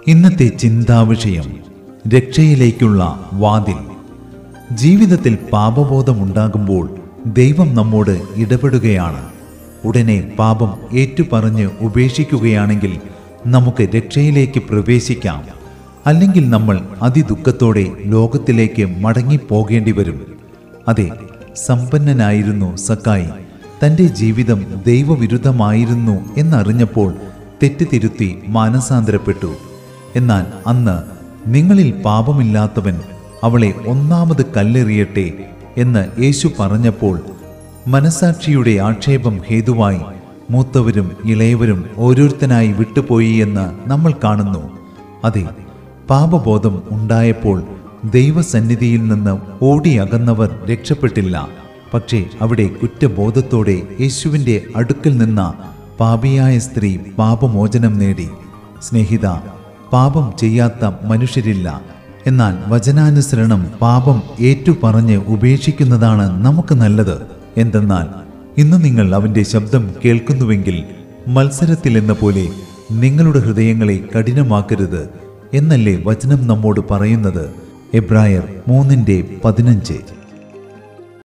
ഇന്നത്തെ ചിന്താവിഷയം രക്ഷയിലേക്കുള്ള വാതിൽ ജീവിതത്തിൽ പാപബോധമുണ്ടാകുമ്പോൾ ദൈവം നമ്മോട് ഇടപെടുകയാണ് ഉടനെ പാപം ഏറ്റുപറഞ്ഞ് ഉപേക്ഷിക്കുകയാണെങ്കിൽ നമുക്ക് രക്ഷയിലേക്ക് പ്രവേശിക്കാം അല്ലെങ്കിൽ നമ്മൾ അതിദുഃഖത്തോടെ ലോകത്തിലേക്ക് മടങ്ങിപ്പോകേണ്ടി വരും അതെ സമ്പന്നനായിരുന്നു സക്കായി തൻ്റെ ജീവിതം ദൈവവിരുദ്ധമായിരുന്നു എന്നറിഞ്ഞപ്പോൾ തെറ്റുതിരുത്തി മാനസാന്തരപ്പെട്ടു എന്നാൽ അന്ന് നിങ്ങളിൽ പാപമില്ലാത്തവൻ അവളെ ഒന്നാമത് കല്ലെറിയട്ടെ എന്ന് യേശു പറഞ്ഞപ്പോൾ മനസാക്ഷിയുടെ ആക്ഷേപം ഹേതുവായി മൂത്തവരും ഇളയവരും ഓരോരുത്തനായി വിട്ടുപോയി എന്ന് നമ്മൾ കാണുന്നു അതെ പാപബോധം ഉണ്ടായപ്പോൾ ദൈവസന്നിധിയിൽ നിന്ന് ഓടിയകന്നവർ രക്ഷപ്പെട്ടില്ല പക്ഷേ അവിടെ കുറ്റബോധത്തോടെ യേശുവിൻ്റെ അടുക്കൽ നിന്ന പാപിയായ സ്ത്രീ പാപമോചനം നേടി സ്നേഹിത പാപം ചെയ്യാത്ത മനുഷ്യരില്ല എന്നാൽ വചനാനുസരണം പാപം ഏറ്റുപറഞ്ഞ് ഉപേക്ഷിക്കുന്നതാണ് നമുക്ക് നല്ലത് എന്തെന്നാൽ ഇന്ന് നിങ്ങൾ അവന്റെ ശബ്ദം കേൾക്കുന്നുവെങ്കിൽ മത്സരത്തിൽ എന്ന പോലെ നിങ്ങളുടെ ഹൃദയങ്ങളെ കഠിനമാക്കരുത് എന്നല്ലേ വചനം നമ്മോട് പറയുന്നത് എബ്രായർ മൂന്നിന്റെ പതിനഞ്ച്